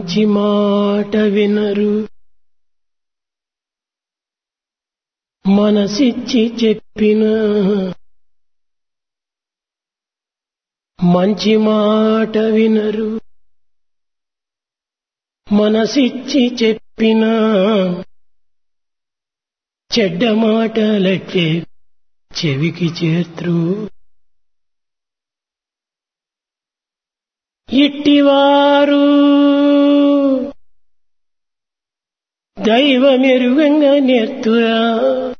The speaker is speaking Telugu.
మంచి మాట వినరు మనసిచ్చి చెప్పిన మంచి మాట వినరు మనసిచ్చి చెప్పిన చెడ్డ మాటలకే చెవికి చేత్రు ఇట్టివారు దైవమెరుగంగా నేర్తురా